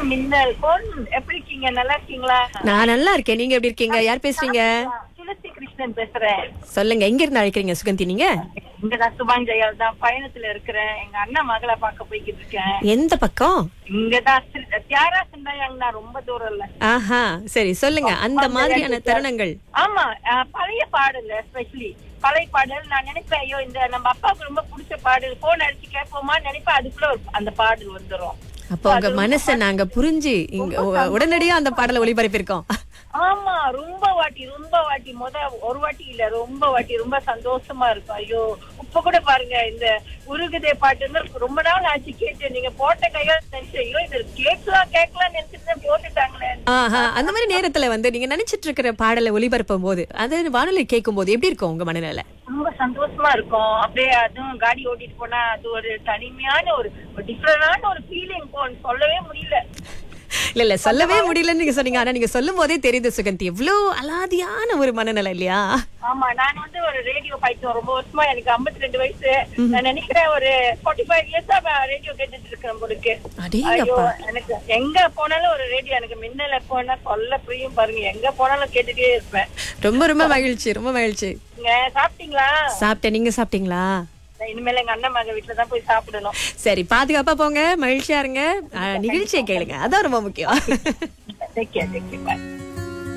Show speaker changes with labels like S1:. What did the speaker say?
S1: வணக்கம் மின்னல் போன் எப்படி இருக்கீங்க நல்லா இருக்கீங்களா
S2: நான் நல்லா இருக்கேன் நீங்க எப்படி இருக்கீங்க யார் பேசுறீங்க
S1: துளசி கிருஷ்ணன் பேசுறேன்
S2: சொல்லுங்க எங்க இருந்து அழைக்கிறீங்க சுகந்தி நீங்க
S1: இங்க நான் சுபாஞ்சயால் தான் பயணத்துல இருக்கிறேன் எங்க அண்ணன் மகளை பார்க்க போய்கிட்டு இருக்கேன்
S2: எந்த பக்கம்
S1: இங்கதான் திரு- தியாரா சிந்தாயாங்கண்ணா ரொம்ப தூரம் இல்ல
S2: ஆஹா சரி சொல்லுங்க அந்த மாதிரியான தருணங்கள்
S1: ஆமா அஹ், பழைய பாடல் எஸ்பெஷலி பழைய பாடல் நான் நினைப்பேன் ஐயோ இந்த நம்ம அப்பாவுக்கு ரொம்ப பிடிச்ச பாடல் போன் அடிச்சு கேட்போமா நினைப்பேன் அதுக்குள்ள ஒரு- அந்த பாடல் வந்துரும்
S2: அப்போ உங்க மனசை நாங்க புரிஞ்சு இங்க உ- உடனடியா அந்த பாடலை ஒளிபரப்பியிருக்கோம்
S1: ஆமா ரொம்ப வாட்டி ரொம்ப வாட்டி முத ஒரு வாட்டி இல்ல ரொம்ப வாட்டி ரொம்ப சந்தோஷமா இருக்கும் ஐயோ இப்ப கூட பாருங்க இந்த உருகுதே பாட்டுன்னு ரொம்ப நாள் ஆச்சு கேட்டு நீங்க போட்ட கையா நினைச்சேன் ஐயோ இது கேட்கலாம் கேட்கலாம் நினைச்சிட்டு போட்டுட்டாங்களே
S2: ஆஹா அந்த மாதிரி நேரத்துல வந்து நீங்க நினைச்சிட்டு இருக்கிற பாடலை ஒளிபரப்பும் போது அது வானொலி கேட்கும் போது எப்படி இருக்கும் உங்க மனநிலை
S1: ரொம்ப சந்தோஷமா இருக்கும் அப்படியே அதுவும் காடி ஓட்டிட்டு போனா அது ஒரு தனிமையான ஒரு டிஃபரெண்டான ஒரு ஃபீலிங் போன் சொல்லவே முடியல
S2: இல்ல இல்ல சொல்லவே முடியலன்னு நீங்க சொன்னீங்க ஆனா நீங்க சொல்லும் போதே தெரியுது சுகந்தி எவ்வளவு அலாதியான ஒரு மனநிலை இல்லையா
S1: ஆமா நான் வந்து ஒரு ரேடியோ பைத்தியம் ரொம்ப வருஷமா எனக்கு 52 ரெண்டு வயசு நான் நினைக்கிறேன் ஒரு 45 ஃபைவ் இயர்ஸா ரேடியோ கேட்டுட்டு இருக்கிறேன் உங்களுக்கு ஐயோ
S2: அடேங்கப்பா
S1: எனக்கு எங்க போனாலும் ஒரு ரேடியோ எனக்கு மின்னல போனா சொல்ல புரியும் பாருங்க எங்க போனாலும் கேட்டுட்டே இருப்பேன்
S2: ரொம்ப ரொம்ப மகிழ்ச்சி ரொம்ப மகிழ்ச்சி
S1: நீங்க சாப்பிட்டீங்களா
S2: சாப்பிட்டேன் நீங்க சாப்பிட்டீங்களா
S1: நான் இனிமேல் எங்க அண்ணன் மக வீட்டுல தான் போய் சாப்பிடணும்
S2: சரி பாதுகாப்பா போங்க மகிழ்ச்சியா இருங்க அஹ், நிகழ்ச்சியை கேளுங்க அதான் ரொம்ப முக்கியம்
S1: Take care, take care. Bye.